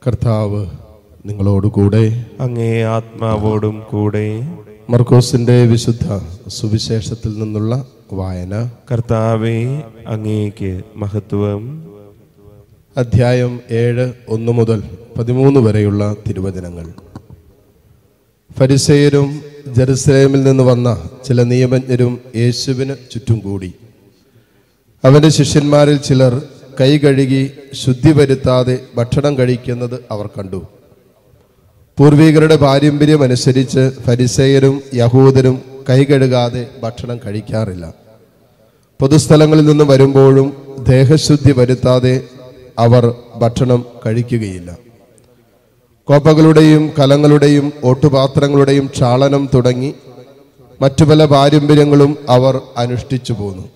കർത്താവ് നിങ്ങളോടുകൂടെ അങ്ങേ ആത്മാവോടും കൂടെ മർക്കോസിന്റെ വിശുദ്ധ സുവിശേഷത്തിൽ നിന്നുള്ള വായന കർത്താവെ അങ്ങേക്ക് മഹത്വം അധ്യായം ഏഴ് ഒന്ന് മുതൽ പതിമൂന്ന് വരെയുള്ള തിരുവചനങ്ങൾ ഫരിസേയരും ജെറുസലേമിൽ നിന്ന് വന്ന ചില നിയമജ്ഞരും യേശുവിന് ചുറ്റും കൂടി അവന്റെ ശിഷ്യന്മാരിൽ ചിലർ കൈ കഴുകി ശുദ്ധി വരുത്താതെ ഭക്ഷണം കഴിക്കുന്നത് അവർ കണ്ടു പൂർവികരുടെ പാരമ്പര്യം അനുസരിച്ച് ഫരിസേയരും യഹൂദരും കൈ കഴുകാതെ ഭക്ഷണം കഴിക്കാറില്ല പൊതുസ്ഥലങ്ങളിൽ നിന്ന് വരുമ്പോഴും ദേഹശുദ്ധി വരുത്താതെ അവർ ഭക്ഷണം കഴിക്കുകയില്ല കോപ്പകളുടെയും കലങ്ങളുടെയും ഓട്ടുപാത്രങ്ങളുടെയും ക്ഷാളനം തുടങ്ങി മറ്റു പല പാരമ്പര്യങ്ങളും അവർ അനുഷ്ഠിച്ചു പോന്നു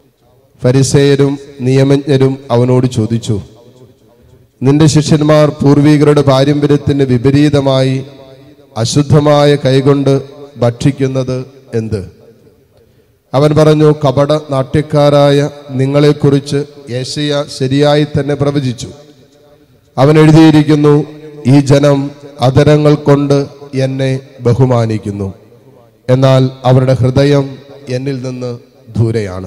ഫരിസേയരും നിയമജ്ഞരും അവനോട് ചോദിച്ചു നിന്റെ ശിഷ്യന്മാർ പൂർവികരുടെ പാരമ്പര്യത്തിന് വിപരീതമായി അശുദ്ധമായ കൈകൊണ്ട് ഭക്ഷിക്കുന്നത് എന്ത് അവൻ പറഞ്ഞു കപട നാട്യക്കാരായ നിങ്ങളെക്കുറിച്ച് യേശയ ശരിയായി തന്നെ പ്രവചിച്ചു അവൻ എഴുതിയിരിക്കുന്നു ഈ ജനം അതരങ്ങൾ കൊണ്ട് എന്നെ ബഹുമാനിക്കുന്നു എന്നാൽ അവരുടെ ഹൃദയം എന്നിൽ നിന്ന് ദൂരെയാണ്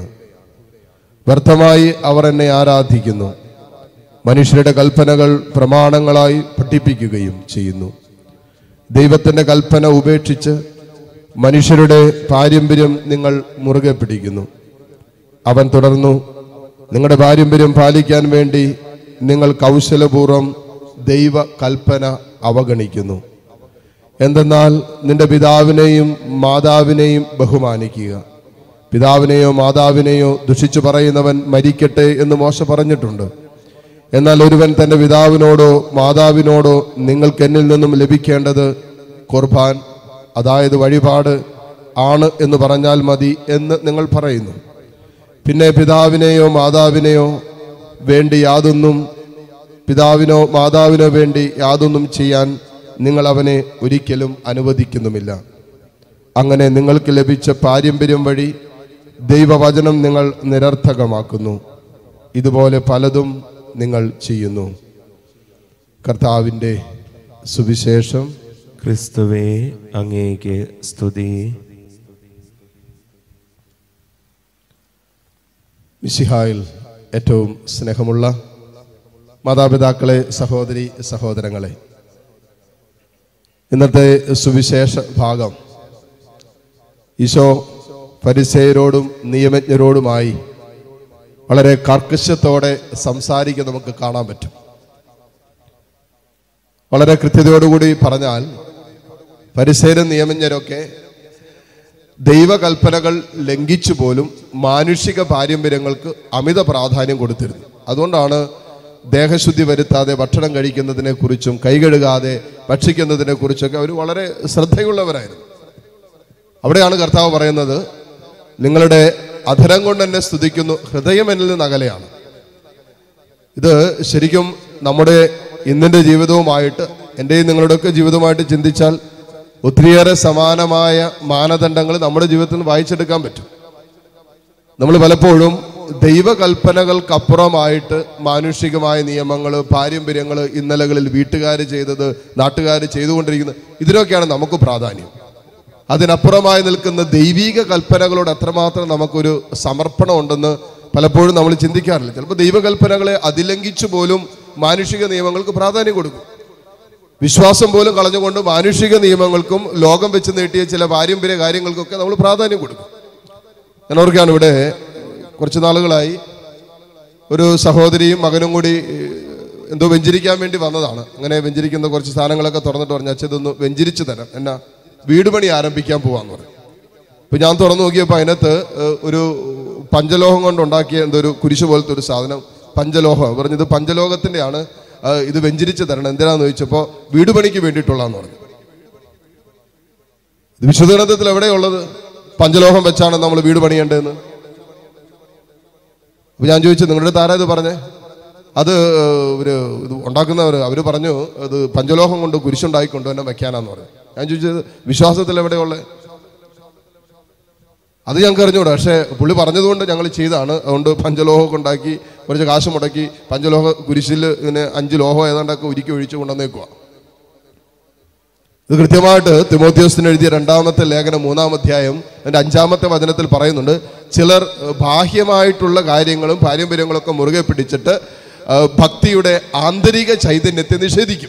വ്യർത്ഥമായി അവർ എന്നെ ആരാധിക്കുന്നു മനുഷ്യരുടെ കൽപ്പനകൾ പ്രമാണങ്ങളായി പഠിപ്പിക്കുകയും ചെയ്യുന്നു ദൈവത്തിന്റെ കൽപ്പന ഉപേക്ഷിച്ച് മനുഷ്യരുടെ പാരമ്പര്യം നിങ്ങൾ മുറുകെ പിടിക്കുന്നു അവൻ തുടർന്നു നിങ്ങളുടെ പാരമ്പര്യം പാലിക്കാൻ വേണ്ടി നിങ്ങൾ കൗശലപൂർവം ദൈവ കൽപ്പന അവഗണിക്കുന്നു എന്തെന്നാൽ നിന്റെ പിതാവിനെയും മാതാവിനെയും ബഹുമാനിക്കുക പിതാവിനെയോ മാതാവിനെയോ ദുഷിച്ചു പറയുന്നവൻ മരിക്കട്ടെ എന്ന് മോശ പറഞ്ഞിട്ടുണ്ട് എന്നാൽ ഒരുവൻ തന്റെ പിതാവിനോടോ മാതാവിനോടോ നിങ്ങൾക്ക് എന്നിൽ നിന്നും ലഭിക്കേണ്ടത് കുർബാൻ അതായത് വഴിപാട് ആണ് എന്ന് പറഞ്ഞാൽ മതി എന്ന് നിങ്ങൾ പറയുന്നു പിന്നെ പിതാവിനെയോ മാതാവിനെയോ വേണ്ടി യാതൊന്നും പിതാവിനോ മാതാവിനോ വേണ്ടി യാതൊന്നും ചെയ്യാൻ നിങ്ങൾ അവനെ ഒരിക്കലും അനുവദിക്കുന്നുമില്ല അങ്ങനെ നിങ്ങൾക്ക് ലഭിച്ച പാരമ്പര്യം വഴി ദൈവവചനം നിങ്ങൾ നിരർത്ഥകമാക്കുന്നു ഇതുപോലെ പലതും നിങ്ങൾ ചെയ്യുന്നു കർത്താവിൻ്റെ സുവിശേഷം ക്രിസ്തുവേ അങ്ങേക്ക് സ്തുതി മിശിഹായിൽ ഏറ്റവും സ്നേഹമുള്ള മാതാപിതാക്കളെ സഹോദരി സഹോദരങ്ങളെ ഇന്നത്തെ സുവിശേഷ ഭാഗം ഈശോ പരിസയരോടും നിയമജ്ഞരോടുമായി വളരെ കർക്കശത്തോടെ സംസാരിക്കുക നമുക്ക് കാണാൻ പറ്റും വളരെ കൃത്യതയോടുകൂടി പറഞ്ഞാൽ പരിസയരും നിയമജ്ഞരൊക്കെ ദൈവകൽപ്പനകൾ ലംഘിച്ചു പോലും മാനുഷിക പാരമ്പര്യങ്ങൾക്ക് അമിത പ്രാധാന്യം കൊടുത്തിരുന്നു അതുകൊണ്ടാണ് ദേഹശുദ്ധി വരുത്താതെ ഭക്ഷണം കഴിക്കുന്നതിനെ കുറിച്ചും കൈകഴുകാതെ ഭക്ഷിക്കുന്നതിനെ കുറിച്ചൊക്കെ അവർ വളരെ ശ്രദ്ധയുള്ളവരായിരുന്നു അവിടെയാണ് കർത്താവ് പറയുന്നത് നിങ്ങളുടെ അധരം കൊണ്ട് എന്നെ സ്തുതിക്കുന്നു ഹൃദയം എന്നിൽ നിന്ന് അകലെയാണ് ഇത് ശരിക്കും നമ്മുടെ ഇന്നിൻ്റെ ജീവിതവുമായിട്ട് എൻ്റെയും നിങ്ങളുടെയൊക്കെ ജീവിതവുമായിട്ട് ചിന്തിച്ചാൽ ഒത്തിരിയേറെ സമാനമായ മാനദണ്ഡങ്ങൾ നമ്മുടെ ജീവിതത്തിൽ നിന്ന് വായിച്ചെടുക്കാൻ പറ്റും നമ്മൾ പലപ്പോഴും ദൈവകൽപ്പനകൾക്കപ്പുറമായിട്ട് മാനുഷികമായ നിയമങ്ങൾ പാരമ്പര്യങ്ങൾ ഇന്നലകളിൽ വീട്ടുകാർ ചെയ്തത് നാട്ടുകാർ ചെയ്തുകൊണ്ടിരിക്കുന്നത് ഇതിനൊക്കെയാണ് നമുക്ക് പ്രാധാന്യം അതിനപ്പുറമായി നിൽക്കുന്ന ദൈവീക കൽപ്പനകളോട് എത്രമാത്രം നമുക്കൊരു സമർപ്പണം ഉണ്ടെന്ന് പലപ്പോഴും നമ്മൾ ചിന്തിക്കാറില്ല ചിലപ്പോൾ ദൈവകൽപ്പനകളെ അതിലംഘിച്ചു പോലും മാനുഷിക നിയമങ്ങൾക്ക് പ്രാധാന്യം കൊടുക്കും വിശ്വാസം പോലും കളഞ്ഞുകൊണ്ട് മാനുഷിക നിയമങ്ങൾക്കും ലോകം വെച്ച് നീട്ടിയ ചില പാരമ്പര്യ കാര്യങ്ങൾക്കൊക്കെ നമ്മൾ പ്രാധാന്യം കൊടുക്കും ഞാൻ ഓർക്കുകയാണ് ഇവിടെ കുറച്ച് നാളുകളായി ഒരു സഹോദരിയും മകനും കൂടി ഏഹ്, എന്തോ വെഞ്ചരിക്കാൻ വേണ്ടി വന്നതാണ് അങ്ങനെ വെഞ്ചരിക്കുന്ന കുറച്ച് സാധനങ്ങളൊക്കെ തുറന്നിട്ട് പറഞ്ഞു അച്ഛൻ ഇതൊന്ന് വെഞ്ചരിച്ചു തരാം എന്നാ വീട് പണി ആരംഭിക്കാൻ പോവാന്ന് പറഞ്ഞു ഇപ്പൊ ഞാൻ തുറന്നു നോക്കിയപ്പോൾ അതിനകത്ത് ഏഹ്, ഒരു പഞ്ചലോഹം കൊണ്ട് ഉണ്ടാക്കിയ എന്തോ ഒരു കുരിശ് പോലത്തെ ഒരു സാധനം പഞ്ചലോഹം പറഞ്ഞത് പഞ്ചലോകത്തിന്റെ ആണ് ഏഹ്, ഇത് വെഞ്ചരിച്ച് തരണം എന്തിനാന്ന് ചോദിച്ചപ്പോൾ വീട് പണിക്ക് വേണ്ടിയിട്ടുള്ളതെന്ന് പറഞ്ഞു ഇത് വിശുദ്ധ ഗ്രന്ഥത്തിൽ എവിടെയുള്ളത് പഞ്ചലോഹം വെച്ചാണ് നമ്മൾ വീട് പണിയേണ്ടതെന്ന് അപ്പൊ ഞാൻ ചോദിച്ചു നിങ്ങളുടെ അടുത്ത് ആരാ ഇത് പറഞ്ഞേ അത് ഒരു ഇത് ഉണ്ടാക്കുന്നവർ അവർ പറഞ്ഞു അത് പഞ്ചലോഹം കൊണ്ട് കുരിശുണ്ടായിക്കൊണ്ട് തന്നെ വെക്കാനാന്ന് പറഞ്ഞു ഞാൻ ചോദിച്ചത് വിശ്വാസത്തിൽ എവിടെയുള്ളത് അത് ഞങ്ങൾക്ക് അറിഞ്ഞൂടാ പക്ഷേ പുള്ളി പറഞ്ഞതുകൊണ്ട് ഞങ്ങൾ ചെയ്താണ് അതുകൊണ്ട് പഞ്ചലോഹമൊക്കെ ഉണ്ടാക്കി കുറച്ച് കാശ് മുടക്കി പഞ്ചലോഹ കുരിശിൽ ഇങ്ങനെ അഞ്ച് ലോഹം ഏതാണ്ടൊക്കെ ഉരുക്കി ഒഴിച്ച് കൊണ്ടുവന്നേക്കുക ഇത് കൃത്യമായിട്ട് തിമോത്യോസിന് എഴുതിയ രണ്ടാമത്തെ ലേഖനം മൂന്നാം അധ്യായം അതിന്റെ അഞ്ചാമത്തെ വചനത്തിൽ പറയുന്നുണ്ട് ചിലർ ഏഹ്, ബാഹ്യമായിട്ടുള്ള കാര്യങ്ങളും പാരമ്പര്യങ്ങളും ഒക്കെ മുറുകെ പിടിച്ചിട്ട് ഏഹ്, ഭക്തിയുടെ ആന്തരിക ചൈതന്യത്തെ നിഷേധിക്കും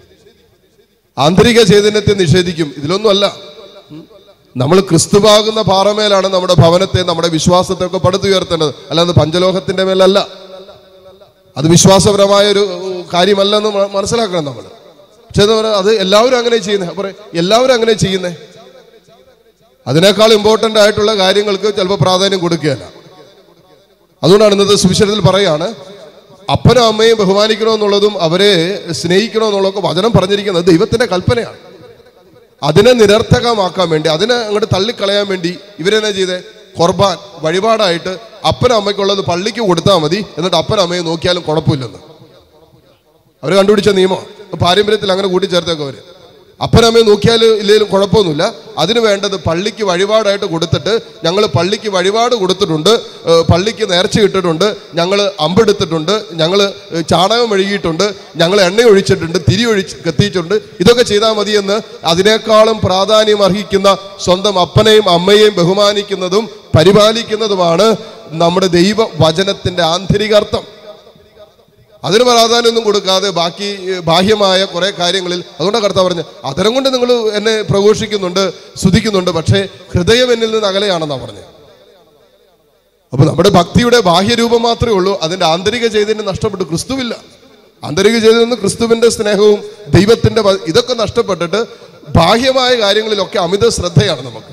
ആന്തരിക ചൈതന്യത്തെ നിഷേധിക്കും ഇതിലൊന്നുമല്ല ഉം. നമ്മൾ ക്രിസ്തുവാകുന്ന പാറമേലാണ് നമ്മുടെ ഭവനത്തെ നമ്മുടെ വിശ്വാസത്തെ ഒക്കെ പടുത്തുയർത്തേണ്ടത് അല്ലാതെ പഞ്ചലോഹത്തിന്റെ മേലല്ല അത് വിശ്വാസപരമായ ഒരു ഏഹ്, കാര്യമല്ലെന്ന് മ- മനസ്സിലാക്കണം നമ്മൾ പക്ഷേ എന്താ പറയുക അത് എല്ലാവരും അങ്ങനെ ചെയ്യുന്നത് അപ്പോൾ എല്ലാവരും അങ്ങനെ ചെയ്യുന്നേ അതിനേക്കാൾ ഇമ്പോർട്ടൻ്റ് ആയിട്ടുള്ള കാര്യങ്ങൾക്ക് ചിലപ്പോൾ പ്രാധാന്യം കൊടുക്കുകയല്ല അതുകൊണ്ടാണ് ഇന്നത്തെ സുവിശേഷത്തിൽ പറയാണ് അപ്പനും അമ്മയും ബഹുമാനിക്കണമെന്നുള്ളതും അവരെ സ്നേഹിക്കണമെന്നുള്ളതൊക്കെ വചനം പറഞ്ഞിരിക്കുന്നത് ദൈവത്തിന്റെ കൽപ്പനയാണ് അതിനെ നിരർത്ഥകമാക്കാൻ വേണ്ടി അതിനെ അങ്ങോട്ട് തള്ളിക്കളയാൻ വേണ്ടി ഇവരെന്നാ ചെയ്തേ ഖുർബാൻ വഴിപാടായിട്ട് അപ്പനും അമ്മയ്ക്കുള്ളത് പള്ളിക്ക് കൊടുത്താൽ മതി എന്നിട്ട് അപ്പനും അമ്മയെ നോക്കിയാലും കുഴപ്പമില്ലെന്ന് അവർ കണ്ടുപിടിച്ച നിയമം പാരമ്പര്യത്തിൽ അങ്ങനെ കൂട്ടിച്ചേർത്തേക്കും അവര് അപ്പനമ്മയെ നോക്കിയാൽ ഇല്ലെങ്കിലും കുഴപ്പമൊന്നുമില്ല അതിന് വേണ്ടത് പള്ളിക്ക് വഴിപാടായിട്ട് കൊടുത്തിട്ട് ഞങ്ങൾ പള്ളിക്ക് വഴിപാട് കൊടുത്തിട്ടുണ്ട് ഏഹ് പള്ളിക്ക് നേർച്ച ഇട്ടിട്ടുണ്ട് ഞങ്ങൾ അമ്പെടുത്തിട്ടുണ്ട് ഞങ്ങൾ ചാണകം ഒഴുകിയിട്ടുണ്ട് ഞങ്ങൾ എണ്ണ ഒഴിച്ചിട്ടുണ്ട് തിരി ഒഴിച്ച് കത്തിയിട്ടുണ്ട് ഇതൊക്കെ ചെയ്താൽ മതിയെന്ന് അതിനേക്കാളും പ്രാധാന്യം അർഹിക്കുന്ന സ്വന്തം അപ്പനെയും അമ്മയെയും ബഹുമാനിക്കുന്നതും പരിപാലിക്കുന്നതുമാണ് നമ്മുടെ ദൈവ വചനത്തിന്റെ ആന്തരികാർത്ഥം അതിന് പ്രാധാന്യമൊന്നും കൊടുക്കാതെ ബാക്കി ഏഹ്, ബാഹ്യമായ കുറെ കാര്യങ്ങളിൽ അതുകൊണ്ടാണ് കർത്താവ് പറഞ്ഞു അതരം കൊണ്ട് നിങ്ങൾ എന്നെ പ്രഘോഷിക്കുന്നുണ്ട് സ്തുതിക്കുന്നുണ്ട് പക്ഷേ ഹൃദയം എന്നിൽ നിന്ന് അകലെയാണെന്നാണ് പറഞ്ഞത് അപ്പൊ നമ്മുടെ ഭക്തിയുടെ ബാഹ്യരൂപം മാത്രമേ ഉള്ളൂ അതിന്റെ ആന്തരിക ചൈതന്യം നഷ്ടപ്പെട്ടു ക്രിസ്തുവില്ല ആന്തരിക ചൈതന്യം ക്രിസ്തുവിന്റെ സ്നേഹവും ദൈവത്തിന്റെ വ- ഇതൊക്കെ നഷ്ടപ്പെട്ടിട്ട് ബാഹ്യമായ കാര്യങ്ങളിലൊക്കെ അമിത ശ്രദ്ധയാണ് നമുക്ക്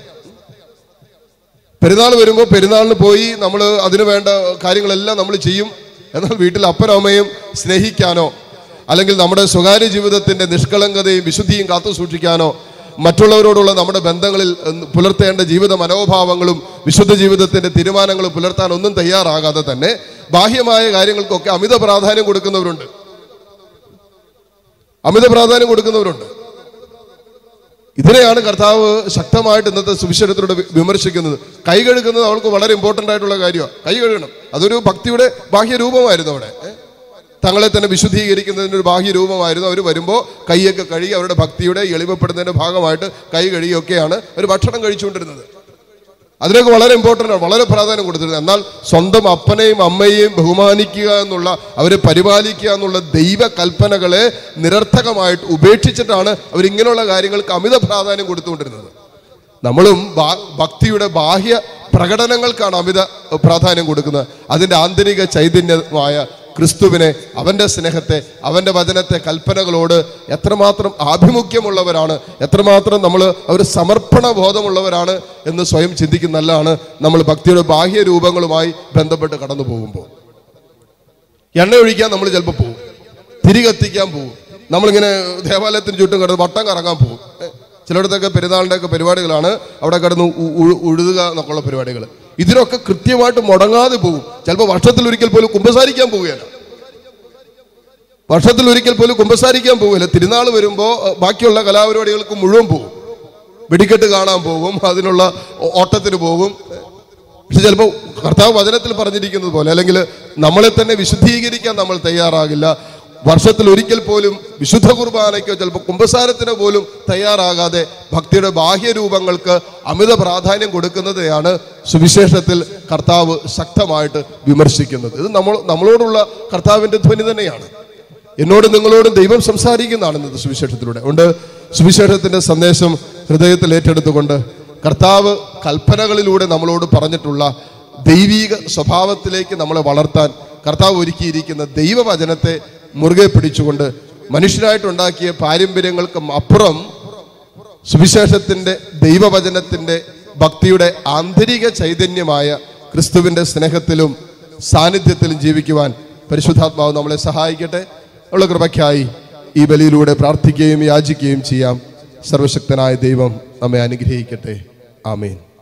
പെരുന്നാൾ വരുമ്പോൾ പെരുന്നാളിന് പോയി നമ്മൾ അതിന് വേണ്ട കാര്യങ്ങളെല്ലാം നമ്മൾ ചെയ്യും എന്നാൽ വീട്ടിൽ അപ്പനും അമ്മയും സ്നേഹിക്കാനോ അല്ലെങ്കിൽ നമ്മുടെ സ്വകാര്യ ജീവിതത്തിന്റെ നിഷ്കളങ്കതയും വിശുദ്ധിയും കാത്തു സൂക്ഷിക്കാനോ മറ്റുള്ളവരോടുള്ള നമ്മുടെ ബന്ധങ്ങളിൽ ഉം, പുലർത്തേണ്ട ജീവിത മനോഭാവങ്ങളും വിശുദ്ധ ജീവിതത്തിന്റെ തീരുമാനങ്ങളും പുലർത്താൻ ഒന്നും തയ്യാറാകാതെ തന്നെ ബാഹ്യമായ കാര്യങ്ങൾക്കൊക്കെ അമിത പ്രാധാന്യം കൊടുക്കുന്നവരുണ്ട് അമിത പ്രാധാന്യം കൊടുക്കുന്നവരുണ്ട് ഇതിനെയാണ് കർത്താവ് ശക്തമായിട്ട് ഇന്നത്തെ സുവിശേഷത്തിലൂടെ വി- വിമർശിക്കുന്നത് കൈ കഴുകുന്നത് അവൾക്ക് വളരെ ഇമ്പോർട്ടൻ്റ് ആയിട്ടുള്ള കാര്യമാണ് കൈ കഴുകണം അതൊരു ഭക്തിയുടെ ബാഹ്യ രൂപമായിരുന്നു അവിടെ ഏ? തങ്ങളെ തന്നെ വിശുദ്ധീകരിക്കുന്നതിൻ്റെ ഒരു ബാഹ്യ രൂപമായിരുന്നു അവർ വരുമ്പോൾ കൈയൊക്കെ കഴുകി അവരുടെ ഭക്തിയുടെ എളിമപ്പെടുന്നതിൻ്റെ ഭാഗമായിട്ട് കൈ കഴുകിയൊക്കെയാണ് അവർ ഭക്ഷണം കഴിച്ചുകൊണ്ടിരുന്നത് അതിനൊക്കെ വളരെ ഇമ്പോർട്ടൻ്റ് ആണ് വളരെ പ്രാധാന്യം കൊടുത്തിരുന്നത് എന്നാൽ സ്വന്തം അപ്പനെയും അമ്മയെയും ബഹുമാനിക്കുക എന്നുള്ള അവരെ പരിപാലിക്കുക എന്നുള്ള ദൈവ കൽപ്പനകളെ നിരർത്ഥകമായിട്ട് ഉപേക്ഷിച്ചിട്ടാണ് അവരിങ്ങനെയുള്ള കാര്യങ്ങൾക്ക് അമിത പ്രാധാന്യം കൊടുത്തുകൊണ്ടിരുന്നത് നമ്മളും ബാ- ഭക്തിയുടെ ബാഹ്യ പ്രകടനങ്ങൾക്കാണ് അമിത പ്രാധാന്യം കൊടുക്കുന്നത് അതിൻ്റെ ആന്തരിക ചൈതന്യമായ ക്രിസ്തുവിനെ അവൻ്റെ സ്നേഹത്തെ അവൻ്റെ വചനത്തെ കൽപ്പനകളോട് എത്രമാത്രം ആഭിമുഖ്യമുള്ളവരാണ് എത്രമാത്രം നമ്മൾ ഒരു സമർപ്പണ ബോധമുള്ളവരാണ് എന്ന് സ്വയം ചിന്തിക്കുന്ന നല്ലതാണ് നമ്മൾ ഭക്തിയുടെ ബാഹ്യ രൂപങ്ങളുമായി ബന്ധപ്പെട്ട് കടന്നു പോകുമ്പോൾ എണ്ണ ഒഴിക്കാൻ നമ്മൾ ചിലപ്പോൾ പോകും തിരി കത്തിക്കാൻ പോകും നമ്മളിങ്ങനെ ദേവാലയത്തിന് ചുറ്റും കിടന്ന് വട്ടം കറങ്ങാൻ പോകും ഏ, ചിലയിടത്തൊക്കെ പെരുന്നാളിൻ്റെ ഒക്കെ പരിപാടികളാണ് അവിടെ കിടന്ന് ഉ- ഉ- ഉഴുതുക എന്നൊക്കെയുള്ള പരിപാടികൾ ഇതിനൊക്കെ കൃത്യമായിട്ട് മുടങ്ങാതെ പോകും ചിലപ്പോൾ വർഷത്തിൽ ഒരിക്കൽ പോലും കുമ്പസാരിക്കാൻ പോവുകയല്ല വർഷത്തിൽ ഒരിക്കൽ പോലും കുമ്പസാരിക്കാൻ പോവില്ല തിരുനാൾ വരുമ്പോൾ ബാക്കിയുള്ള കലാപരിപാടികൾക്ക് മുഴുവൻ പോകും വെടിക്കെട്ട് കാണാൻ പോകും അതിനുള്ള ഓ- ഓട്ടത്തിന് പോകും പക്ഷെ ചിലപ്പോൾ കർത്താവ് വചനത്തിൽ പറഞ്ഞിരിക്കുന്നത് പോലെ അല്ലെങ്കിൽ നമ്മളെ തന്നെ വിശുദ്ധീകരിക്കാൻ നമ്മൾ തയ്യാറാകില്ല വർഷത്തിൽ ഒരിക്കൽ പോലും വിശുദ്ധ കുർബാനയ്ക്കോ ചിലപ്പോൾ കുംഭസാരത്തിന് പോലും തയ്യാറാകാതെ ഭക്തിയുടെ ബാഹ്യരൂപങ്ങൾക്ക് അമിത പ്രാധാന്യം കൊടുക്കുന്നതെയാണ് സുവിശേഷത്തിൽ കർത്താവ് ശക്തമായിട്ട് വിമർശിക്കുന്നത് ഇത് നമ്മൾ നമ്മളോടുള്ള കർത്താവിൻ്റെ ധ്വനി തന്നെയാണ് എന്നോട് നിങ്ങളോടും ദൈവം സംസാരിക്കുന്നതാണ് ഇന്നത്തെ സുവിശേഷത്തിലൂടെ ഉണ്ട് സുവിശേഷത്തിന്റെ സന്ദേശം ഹൃദയത്തിൽ ഏറ്റെടുത്തുകൊണ്ട് കർത്താവ് കൽപ്പനകളിലൂടെ നമ്മളോട് പറഞ്ഞിട്ടുള്ള ദൈവീക സ്വഭാവത്തിലേക്ക് നമ്മളെ വളർത്താൻ കർത്താവ് ഒരുക്കിയിരിക്കുന്ന ദൈവവചനത്തെ മുറുകെ പിടിച്ചുകൊണ്ട് മനുഷ്യനായിട്ടുണ്ടാക്കിയ പാരമ്പര്യങ്ങൾക്കും അപ്പുറം സുവിശേഷത്തിന്റെ ദൈവവചനത്തിന്റെ ഭക്തിയുടെ ആന്തരിക ചൈതന്യമായ ക്രിസ്തുവിന്റെ സ്നേഹത്തിലും സാന്നിധ്യത്തിലും ജീവിക്കുവാൻ പരിശുദ്ധാത്മാവ് നമ്മളെ സഹായിക്കട്ടെ ഉള്ള കൃപയ്ക്കായി ഈ ബലിയിലൂടെ പ്രാർത്ഥിക്കുകയും യാചിക്കുകയും ചെയ്യാം സർവശക്തനായ ദൈവം നമ്മെ അനുഗ്രഹിക്കട്ടെ ആമേൻ